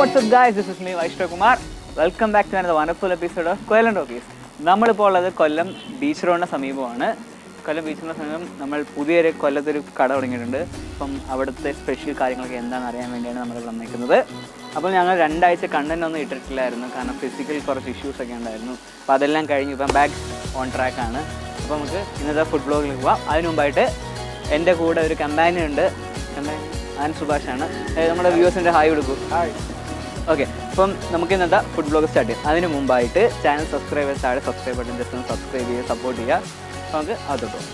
WhatsApp guys this is me Vaishnav Kumar welcome back to another wonderful episode of Kollam talkies നമ്മളിപ്പോൾ ഉള്ളത് കൊല്ലം beach റോഡിന് സമീപമാണ് കൊല്ലം beach റോഡിന് സമീപം നമ്മൾ പുതിയൊരു കൊല്ലത്തൊരു കട തുടങ്ങിയിട്ടുണ്ട് അപ്പം അവിടുത്തെ സ്പെഷ്യൽ കാര്യങ്ങളൊക്കെ എന്താണെന്ന് അറിയാൻ വേണ്ടിയാണ് നമ്മൾ വന്നിരിക്കുന്നത് അപ്പോൾ ഞങ്ങൾ രണ്ടാഴ്ച കണ്ടന്റ് ഒന്നും ഇട്ടിട്ടില്ലായിരുന്നു കാരണം ഫിസിക്കൽ കുറച്ച് ഇഷ്യൂസ് ഒക്കെ ഉണ്ടായിരുന്നു അപ്പോൾ അതെല്ലാം കഴിഞ്ഞ് ഇപ്പം ബാക്ക് ഓൺ ട്രാക്ക് ആണ് അപ്പോൾ നമുക്ക് ഇന്നത്തെ ഫുഡ് ബ്ലോഗിൽ പോവാം അതിന് മുമ്പായിട്ട് എൻ്റെ കൂടെ ഒരു കമ്പാനിയൻ ഉണ്ട് കമ്പാനിയൻ ആൻ സുഭാഷാണ് ഏ, നമ്മുടെ വ്യൂവേഴ്സിൻ്റെ ഹായ് കൊടുക്കൂ ഹായ് ഓക്കെ അപ്പം നമുക്ക് ഇന്നത്തെ ഫുഡ് ബ്ലോഗ് സ്റ്റാർട്ട് ചെയ്യാം അതിന് മുമ്പായിട്ട് ചാനൽ സബ്സ്ക്രൈബ് ചെയ്ത് താഴെ സബ്സ്ക്രൈബ് ബട്ടൺ ജസ്റ്റ് ഒന്ന് സബ്സ്ക്രൈബ് ചെയ്യുക സപ്പോർട്ട് ചെയ്യുക അപ്പോൾ നമുക്ക് അതോട്ട് പോകാം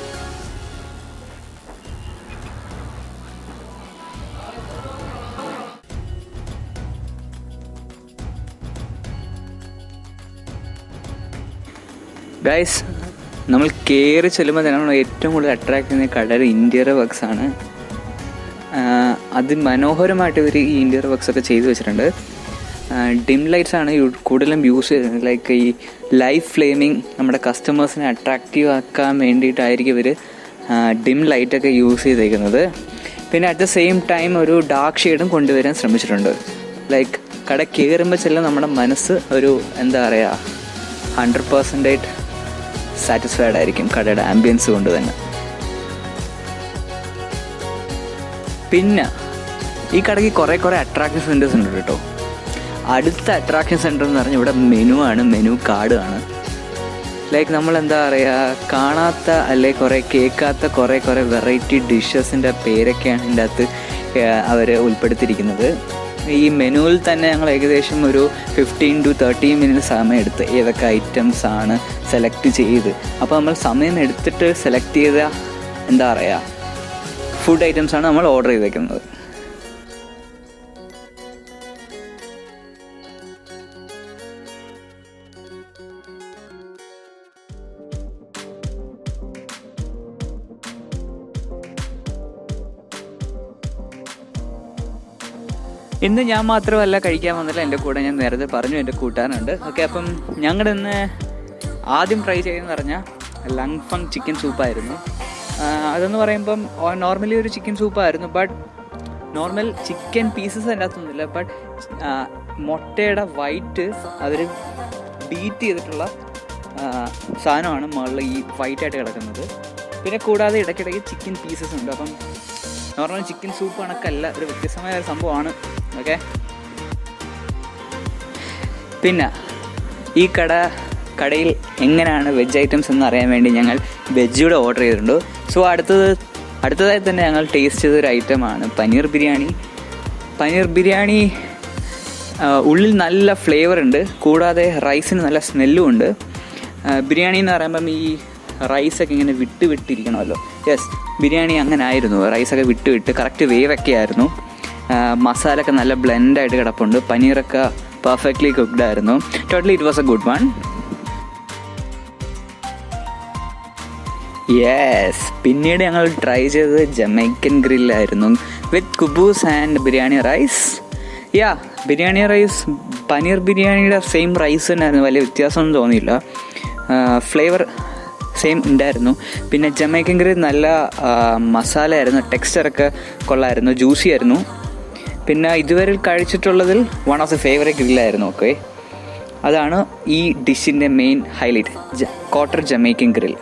ഗൈസ് നമ്മൾ കയറി ചെല്ലുമ്പോൾ തന്നെ നമ്മൾ ഏറ്റവും കൂടുതൽ അട്രാക്ട് ചെയ്യുന്ന കടൽ ഇന്ത്യയുടെ വർക്ക്സ് ആണ് ആഹ് അതിമനോഹരമായിട്ട് ഇവർ ഈ ഇന്ത്യയുടെ വർക്ക്സ് ഒക്കെ ചെയ്തു വെച്ചിട്ടുണ്ട് ഡിം ലൈറ്റ്സ് ആണ് യു- കൂടുതലും യൂസ് ചെയ്യുന്നത് ലൈക്ക് ഈ ലൈഫ് ഫ്ലെയിമിങ് നമ്മുടെ കസ്റ്റമേഴ്സിനെ അട്രാക്റ്റീവ് ആക്കാൻ വേണ്ടിയിട്ടായിരിക്കും ഇവർ ഡിം ലൈറ്റൊക്കെ യൂസ് ചെയ്തേക്കുന്നത് പിന്നെ അറ്റ് ദ സെയിം ടൈം ഒരു ഡാർക്ക് ഷെയ്ഡും കൊണ്ടുവരാൻ ശ്രമിച്ചിട്ടുണ്ട് ലൈക്ക് കട കയറുമ്പോൾ ചെല്ലും നമ്മുടെ മനസ്സ് ഒരു എന്താ പറയുക ഹൺഡ്രഡ് പെർസെൻറ്റേജ് സാറ്റിസ്ഫൈഡ് ആയിരിക്കും കടയുടെ ആംബിയൻസ് കൊണ്ട് തന്നെ പിന്നെ ഈ കടയ്ക്ക് കുറേ കുറേ അട്രാക്ഷൻ സെൻറ്റേഴ്സ് ഉണ്ട് കേട്ടോ അടുത്ത അട്രാക്ഷൻ സെൻറ്റർ എന്ന് പറഞ്ഞാൽ ഇവിടെ മെനു ആണ് മെനു കാർഡ് ആണ് ലൈക്ക് നമ്മൾ എന്താ പറയുക കാണാത്ത അല്ലെ കുറേ കേൾക്കാത്ത കുറേ കുറേ വെറൈറ്റി ഡിഷസിൻ്റെ പേരൊക്കെയാണ് ഇതിൻ്റെ അകത്ത് അവർ ഉൾപ്പെടുത്തിയിരിക്കുന്നത് ഈ മെനുവിൽ തന്നെ ഞങ്ങൾ ഏകദേശം ഒരു ഫിഫ്റ്റീൻ ടു തേർട്ടീൻ മിനിറ്റ് സമയം എടുത്ത് ഏതൊക്കെ ഐറ്റംസ് ആണ് സെലക്ട് ചെയ്ത് അപ്പോൾ നമ്മൾ സമയം എടുത്തിട്ട് സെലക്ട് ചെയ്ത എന്താ പറയുക ഫുഡ് ഐറ്റംസ് ആണ് നമ്മൾ ഓർഡർ ചെയ്തേക്കുന്നത് ഇന്ന് ഞാൻ മാത്രമല്ല കഴിക്കാൻ വന്നില്ല എൻ്റെ കൂടെ ഞാൻ നേരത്തെ പറഞ്ഞു എൻ്റെ കൂട്ടാനുണ്ട് ഓക്കെ അപ്പം ഞങ്ങളുടെ ഇന്ന് ആദ്യം ട്രൈ ചെയ്തെന്ന് പറഞ്ഞാൽ ലങ്ഫങ് ചിക്കൻ സൂപ്പായിരുന്നു അതെന്ന് പറയുമ്പം നോർമലി ഒരു ചിക്കൻ സൂപ്പായിരുന്നു ബട്ട് നോർമൽ ചിക്കൻ പീസസ് അതിൻ്റെ അകത്തൊന്നുമില്ല ബട്ട് മുട്ടയുടെ വൈറ്റ് അവർ ബീറ്റ് ചെയ്തിട്ടുള്ള ആ, സാധനമാണ് മുകളിൽ ഈ വൈറ്റായിട്ട് കിടക്കുന്നത് പിന്നെ കൂടാതെ ഇടയ്ക്കിടയ്ക്ക് ചിക്കൻ പീസസ് ഉണ്ട് അപ്പം നോർമൽ ചിക്കൻ സൂപ്പ് കണക്കല്ല ഒരു വ്യത്യസ്തമായ ഒരു സംഭവമാണ് ഓക്കെ പിന്നെ ഈ കട കടയിൽ എങ്ങനെയാണ് വെജ് ഐറ്റംസ് എന്ന് അറിയാൻ വേണ്ടി ഞങ്ങൾ വെജ് ഓർഡർ ചെയ്തിട്ടുണ്ട് സോ അടുത്തത് അടുത്തതായി തന്നെ ഞങ്ങൾ ടേസ്റ്റ് ചെയ്ത ഒരു ഐറ്റമാണ് പനീർ ബിരിയാണി പനീർ ബിരിയാണി ആ, ഉള്ളിൽ നല്ല ഫ്ലേവർ ഉണ്ട് കൂടാതെ റൈസിന് നല്ല സ്മെല്ലും ഉണ്ട് ആ, ബിരിയാണി എന്ന് പറയുമ്പം ഈ റൈസൊക്കെ ഇങ്ങനെ വിട്ട് വിട്ടിരിക്കണമല്ലോ യെസ് ബിരിയാണി അങ്ങനെ ആയിരുന്നു റൈസൊക്കെ വിട്ട് വിട്ട് കറക്റ്റ് വേവൊക്കെ ആയിരുന്നു ആ, മസാല ഒക്കെ നല്ല ബ്ലെൻഡായിട്ട് കിടപ്പുണ്ട് പനീറൊക്കെ പെർഫെക്റ്റ്ലി കുക്ക്ഡ് ആയിരുന്നു totally it was a good one yes പിന്നീട് ഞങ്ങൾ ട്രൈ ചെയ്തത് ജമൈക്കൻ ഗ്രില്ലായിരുന്നു വിത്ത് കുബൂസ് and biryani rice yeah biryani rice paneer ബിരിയാണിയുടെ സെയിം റൈസ് തന്നെയായിരുന്നു വലിയ വ്യത്യാസമൊന്നും തോന്നിയില്ല ഫ്ലേവർ സെയിം ഉണ്ടായിരുന്നു പിന്നെ ജമൈക്കൻ ഗ്രിൽ നല്ല മസാല ആയിരുന്നു ടെക്സ്ചറൊക്കെ കൊള്ളായിരുന്നു ജ്യൂസി ആയിരുന്നു പിന്നെ ഇതുവരെ കഴിച്ചിട്ടുള്ളതിൽ വൺ ഓഫ് ദ ഫേവറേറ്റ് ഗ്രില്ലായിരുന്നു ഓക്കെ അതാണ് ഈ ഡിഷിൻ്റെ main highlight quarter Jamaican grill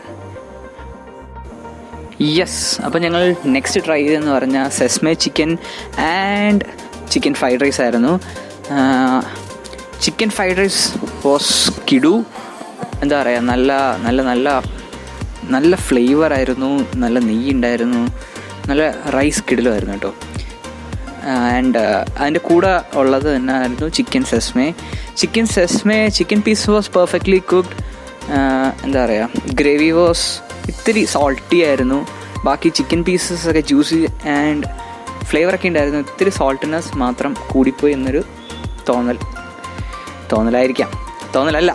yes അപ്പോൾ ഞങ്ങൾ നെക്സ്റ്റ് ട്രൈ ചെയ്തെന്ന് പറഞ്ഞാൽ sesame chicken and chicken fried rice ആയിരുന്നു ചിക്കൻ ഫ്രൈഡ് റൈസ് വാസ് കിഡു എന്താ പറയുക നല്ല നല്ല നല്ല നല്ല ഫ്ലേവർ ആയിരുന്നു നല്ല നെയ്യ് ഉണ്ടായിരുന്നു നല്ല റൈസ് കിടിലുമായിരുന്നു കേട്ടോ ആൻഡ് അതിൻ്റെ കൂടെ ഉള്ളത് തന്നെ ആയിരുന്നു chicken sesame chicken sesame chicken piece was perfectly cooked എന്താ പറയുക ഗ്രേവി വാസ് ഇത്തിരി സോൾട്ടി ആയിരുന്നു ബാക്കി ചിക്കൻ പീസസ് ഒക്കെ ജ്യൂസി ആൻഡ് ഫ്ലേവറൊക്കെ ഉണ്ടായിരുന്നു ഇത്തിരി സോൾട്ടിനെസ് മാത്രം കൂടിപ്പോയി എന്നൊരു തോന്നൽ തോന്നലായിരിക്കാം തോന്നലല്ല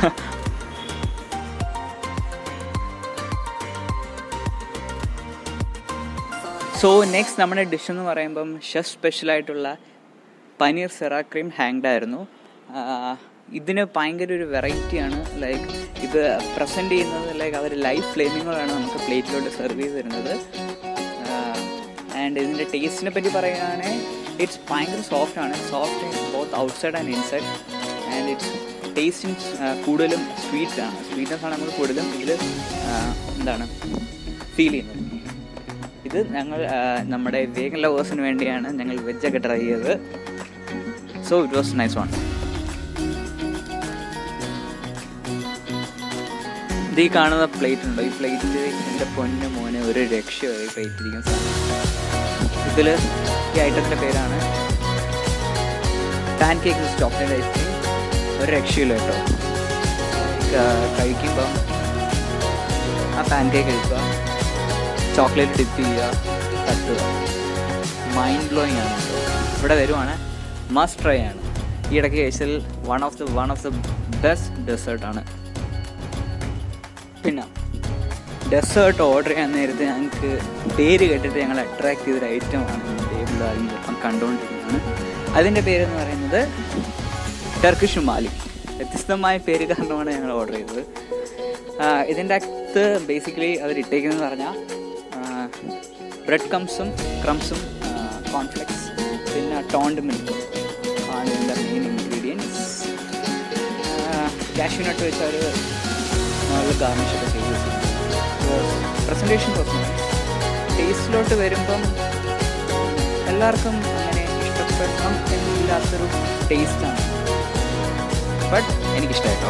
സോ നെക്സ്റ്റ് നമ്മുടെ ഡിഷ് എന്ന് പറയുമ്പം ഷെഫ് സ്പെഷ്യലായിട്ടുള്ള പനീർ സെറ ക്രീം ഹാങ്ഡ് ആയിരുന്നു ആഹ് ഇതിന് ഭയങ്കര ഒരു വെറൈറ്റിയാണ് ലൈക്ക് ഇത് പ്രസൻറ്റ് ചെയ്യുന്നത് ലൈക്ക് അവർ ലൈവ് ഫ്ലെയിമിങ്ങുകളാണ് നമുക്ക് പ്ലേറ്റിലോട്ട് സെർവ് ചെയ്ത് തരുന്നത് ആൻഡ് ഇതിൻ്റെ ടേസ്റ്റിനെ പറ്റി പറയുകയാണെങ്കിൽ ഇറ്റ്സ് ഭയങ്കര സോഫ്റ്റ് ആണ് soft both outside and inside and it's tasting കൂടുതലും സ്വീറ്റ് ആണ് സ്വീറ്റ്നെസ് ആണ് നമുക്ക് കൂടുതലും ഇതിൽ എന്താണ് ഫീൽ ചെയ്യുന്നത് ഇത് ഞങ്ങൾ ആ, നമ്മുടെ വേഗൻ ലവേഴ്സിന് വേണ്ടിയാണ് ഞങ്ങൾ വെജൊക്കെ ട്രൈ ചെയ്തത് so it was nice one ഇത് ഈ കാണുന്ന പ്ലേറ്റ് ഉണ്ടോ ഈ പ്ലേറ്റിൽ എൻ്റെ പൊന്നു മോനെ ഒരു രക്ഷയോ ഈ പ്ലേറ്റ് ഇരിക്കുന്ന സാധനം ഇതിൽ ഈ ഐറ്റത്തിൻ്റെ പേരാണ് പാൻ കേക്ക് ചോക്ലേറ്റ് ഐസ്ക്രീം ഒരു രക്ഷയില്ല കേട്ടോ ക- കഴിക്കുമ്പം ആ പാൻ കേക്ക് എടുക്കുക ചോക്ലേറ്റ് ഡിപ്പ് ചെയ്യുക തട്ടുക മൈൻഡ് ബ്ലോയിങ് ആണ് കേട്ടോ ഇവിടെ വരുവാണ് മസ്റ്റ് ട്രൈ ആണ് ഈ ഇടയ്ക്ക് കഴിച്ചതിൽ one of the one of the best ഡെസേർട്ടാണ് പിന്നെ ഡെസേർട്ട് ഓർഡർ ചെയ്യാൻ നേരത്തെ ഞങ്ങൾക്ക് പേര് കേട്ടിട്ട് ഞങ്ങൾ അട്രാക്ട് ചെയ്തൊരു ഐറ്റമാണ് ടേബിളിൽ ഇപ്പം കണ്ടുകൊണ്ടിരിക്കുന്നതാണ് അതിൻ്റെ പേരെന്ന് പറയുന്നത് ടർക്കിഷ് മാലി വ്യത്യസ്തമായ പേര് കാരണമാണ് ഞങ്ങൾ ഓർഡർ ചെയ്തത് ഇതിൻ്റെ അകത്ത് ബേസിക്കലി അവർ ഇട്ടേക്കുന്നതെന്ന് പറഞ്ഞാൽ ബ്രെഡ് കംസും ക്രംസും കോൺഫ്ലെക്സ് പിന്നെ ടോണ്ട് മിൽക്കും ആണ് ഇതിൻ്റെ മെയിൻ ഇൻഗ്രീഡിയൻസ് കാഷ്യൂ നട്ട് വെച്ച് അവർ നല്ല ഗാർണിഷൊക്കെ ചെയ്ത് വെച്ചിട്ടുണ്ട് പ്രസൻറ്റേഷൻ ടേസ്റ്റിലോട്ട് വരുമ്പം എല്ലാവർക്കും അങ്ങനെ ഇഷ്ടപ്പെടണം എന്നില്ലാത്തൊരു ടേസ്റ്റാണ് ബട്ട് എനിക്കിഷ്ടമായിട്ടോ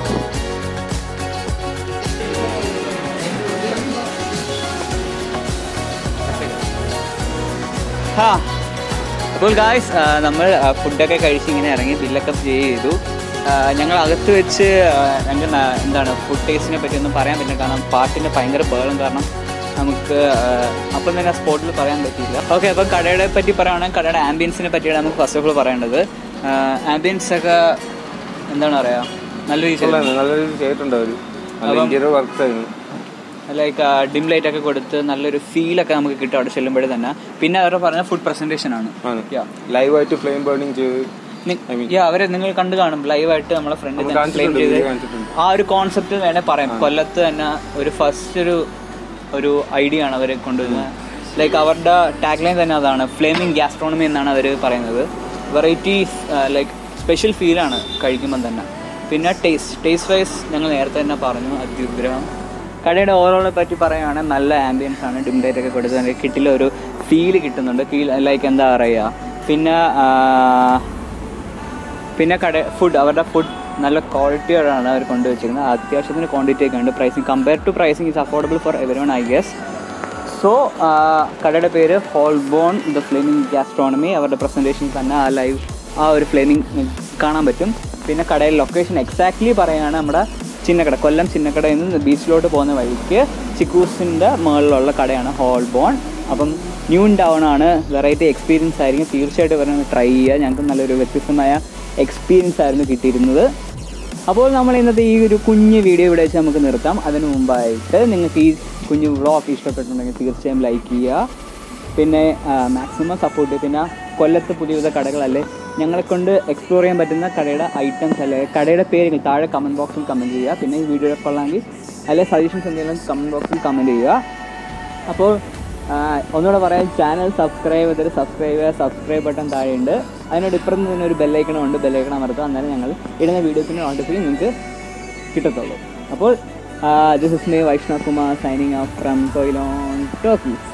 ഹാ അപ്പോൾ ഗായ്സ് നമ്മൾ ഫുഡൊക്കെ കഴിച്ച് ഇങ്ങനെ ഇറങ്ങി ബില്ലൊക്കെ പേ ചെയ്തു ആ, ഞങ്ങൾ അകത്ത് വെച്ച് ആ, ഞങ്ങൾക്ക് ന- എന്താണ് ഫുഡ് ടേസ്റ്റിനെ പറ്റി ഒന്നും പറയാൻ പറ്റില്ല കാരണം പാട്ടിൻ്റെ ഭയങ്കര ബേളം കാരണം നമുക്ക് ആ, അപ്പം തന്നെ സ്പോട്ടിൽ പറയാൻ പറ്റിയില്ല ഓക്കെ അപ്പം കടയുടെ പറ്റി പറയുകയാണെങ്കിൽ കടയുടെ ആംബിയൻസിനെ പറ്റിയാണ് നമുക്ക് ഫസ്റ്റ് ഓഫ് ഓൾ പറയേണ്ടത് ആംബിയൻസ് ഒക്കെ എന്താണ് പറയുക നല്ല രീതിയിൽ നല്ല രീതിയിൽ ചെയ്തിട്ടുണ്ട് അവര് നല്ല അപ്പം- ഇന്റീരിയർ വർക്ക്സ് ആയിരുന്നു ലൈക്ക് ഡിം ലൈറ്റ് ഒക്കെ കൊടുത്ത് നല്ലൊരു ഫീലൊക്കെ നമുക്ക് കിട്ടും അവിടെ ചെല്ലുമ്പോഴേ തന്നെ പിന്നെ അവരുടെ പറഞ്ഞ ഫുഡ് പ്രസന്റേഷൻ ആണ് ആണ് Yeah. ലൈവായിട്ട് ഫ്ലെയിം ബേണിംഗ് ചെയ്ത് നി- I mean- yeah, അവരെ നിങ്ങൾ കണ്ടു കാണും ലൈവായിട്ട് നമ്മളെ ഫ്രണ്ട് നമ്മൾ ക്ലെയിം കാണിച്ചിട്ടുണ്ട്, ചെയ്ത് video കാണിച്ചിട്ടുണ്ട്. ആ ഒരു കോൺസെപ്റ്റ് വേണേ പറയാം കൊല്ലത്ത് തന്നെ ഒരു ഫസ്റ്റ് ഒരു ഒരു ഐഡിയ ആണ് അവർ കൊണ്ടുവരുന്നത് ലൈക്ക് അവരുടെ ടാഗ് ലൈൻ തന്നെ അതാണ് ഫ്ലേമിംഗ് ഗ്യാസ്ട്രോണമി എന്നാണ് അവർ പറയുന്നത് വെറൈറ്റീസ് ലൈക്ക് സ്പെഷ്യൽ ഫീലാണ് കഴിക്കുമ്പം തന്നെ പിന്നെ ടേസ്റ്റ് ടേസ്റ്റ് വൈസ് ഞങ്ങൾ നേരത്തെ തന്നെ പറഞ്ഞു അത്യുഗ്രഹം കടയുടെ ഓവറോളെ പറ്റി പറയുകയാണെങ്കിൽ നല്ല ആംബിയൻസ് ആണ് ഡിം ലൈറ്റ് ഒക്കെ കൊടുത്ത് നല്ല കിട്ടില്ല ഒരു ഫീൽ കിട്ടുന്നുണ്ട് ഫീൽ ലൈക്ക് എന്താ പറയുക പിന്നെ ആ, പിന്നെ കട ഫുഡ് അവരുടെ ഫുഡ് നല്ല ക്വാളിറ്റിയോടാണ് അവർ കൊണ്ടുവച്ചിരിക്കുന്നത് അത്യാവശ്യത്തിന് ക്വാണ്ടിറ്റി ഒക്കെ ഉണ്ട് pricing compare to pricing is affordable for everyone I guess so കടയുടെ പേര് ഹോൾബോൺ ദ ഫ്ലെയിമിംഗ് ഗ്യാസ്ട്രോണമി അവരുടെ പ്രസൻറ്റേഷൻ തന്നെ ആ ലൈവ് ആ ഒരു ഫ്ലെയിമിംഗ് കാണാൻ പറ്റും പിന്നെ കടയുടെ ലൊക്കേഷൻ എക്സാക്ട്ലി പറയുകയാണ് നമ്മുടെ ചിന്നക്കട കൊല്ലം ചിന്നക്കടയിൽ നിന്ന് ബീച്ചിലോട്ട് പോകുന്ന വഴിക്ക് ചിക്കൂസിൻ്റെ മുകളിലുള്ള കടയാണ് ഹോൾബോൺ അപ്പം ന്യൂ ടൗൺ ആണ് വെറൈറ്റി എക്സ്പീരിയൻസ് ആയിരിക്കും തീർച്ചയായിട്ടും ഇവരൊന്ന് ട്രൈ ചെയ്യുക ഞങ്ങൾക്ക് നല്ലൊരു വ്യത്യസ്തമായ എക്സ്പീരിയൻസ് ആയിരുന്നു കിട്ടിയിരുന്നത് അപ്പോൾ നമ്മൾ ഇന്നത്തെ ഈ ഒരു കുഞ്ഞ് വീഡിയോ ഇവിടെ വെച്ച് നമുക്ക് നിർത്താം അതിനു മുമ്പായിട്ട് നിങ്ങൾക്ക് ഈ കുഞ്ഞു വ്ളോഗ് ഇഷ്ടപ്പെട്ടിട്ടുണ്ടെങ്കിൽ തീർച്ചയായും ലൈക്ക് ചെയ്യുക പിന്നെ മാക്സിമം സപ്പോർട്ട് ചെയ്യുക പിന്നെ കൊല്ലത്ത് പുതിയ പുതിയ കടകളല്ലേ ഞങ്ങളെ കൊണ്ട് എക്സ്പ്ലോർ ചെയ്യാൻ പറ്റുന്ന കടയുടെ ഐറ്റംസ് അല്ലെ കടയുടെ പേരുകൾ താഴെ കമൻറ്റ് ബോക്സിൽ കമൻറ്റ് ചെയ്യുക പിന്നെ ഈ വീഡിയോ കൊള്ളാമെങ്കിൽ അല്ലെ സജഷൻസ് എന്തെങ്കിലും കമൻറ്റ് ബോക്സിൽ കമൻറ്റ് ചെയ്യുക അപ്പോൾ ആ, ഒന്നുകൂടെ പറയാം ചാനൽ സബ്സ്ക്രൈബ് ചെയ്തിട്ട് സബ്സ്ക്രൈബ് ചെയ്യുക സബ്സ്ക്രൈബ് ബട്ടൺ താഴെയുണ്ട് അതിനോട് ഇപ്പുറത്ത് തന്നെ ഒരു ബെല്ലൈക്കണം ഉണ്ട് ബെല്ലൈക്കണം അമർത്തുക അന്നേരം ഞങ്ങൾ ഇടുന്ന വീഡിയോസിൻ്റെ നോട്ടിഫിക്കേഷൻ നിങ്ങൾക്ക് കിട്ടത്തുള്ളൂ അപ്പോൾ this is me Vaishnav Kumar signing off from Quilon talkies